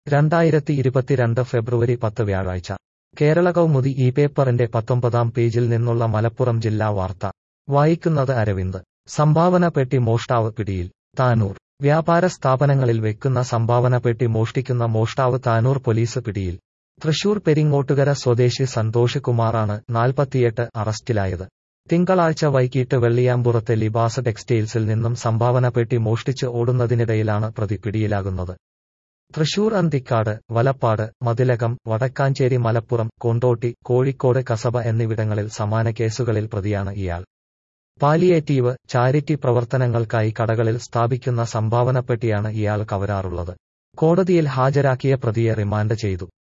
രണ്ടായിരത്തി ഇരുപത്തിരണ്ട് ഫെബ്രുവരി പത്ത് വ്യാഴാഴ്ച കേരള കൗമുദി ഈ പേപ്പറിന്റെ പത്തൊമ്പതാം പേജിൽ നിന്നുള്ള മലപ്പുറം ജില്ലാ വാർത്ത വായിക്കുന്നത് അരവിന്ദ് സംഭാവന പെട്ടി മോഷ്ടാവ് പിടിയിൽ താനൂർ വ്യാപാര സ്ഥാപനങ്ങളിൽ വെക്കുന്ന സംഭാവന പെട്ടി മോഷ്ടിക്കുന്ന മോഷ്ടാവ് താനൂർ പോലീസ് പിടിയിൽ തൃശൂർ പെരിങ്ങോട്ടുകര സ്വദേശി സന്തോഷ് കുമാറാണ് നാൽപ്പത്തിയെട്ട് അറസ്റ്റിലായത് തിങ്കളാഴ്ച വൈകിട്ട് വെള്ളിയാമ്പുറത്തെ ലിബാസ് ടെക്സ്റ്റൈൽസിൽ നിന്നും സംഭാവന പെട്ടി മോഷ്ടിച്ച് ഓടുന്നതിനിടയിലാണ് പ്രതി പിടിയിലാകുന്നത് തൃശൂർ അന്തിക്കാട് വലപ്പാട് മതിലകം വടക്കാഞ്ചേരി മലപ്പുറം കൊണ്ടോട്ടി കോഴിക്കോട് കസബ എന്നിവിടങ്ങളിൽ സമാന കേസുകളിൽ പ്രതിയാണ് ഇയാൾ പാലിയേറ്റീവ് ചാരിറ്റി പ്രവർത്തനങ്ങൾക്കായി കടകളിൽ സ്ഥാപിക്കുന്ന സംഭാവന പെട്ടിയാണ് ഇയാൾ കവരാറുള്ളത് കോടതിയിൽ ഹാജരാക്കിയ പ്രതിയെ റിമാൻഡ് ചെയ്തു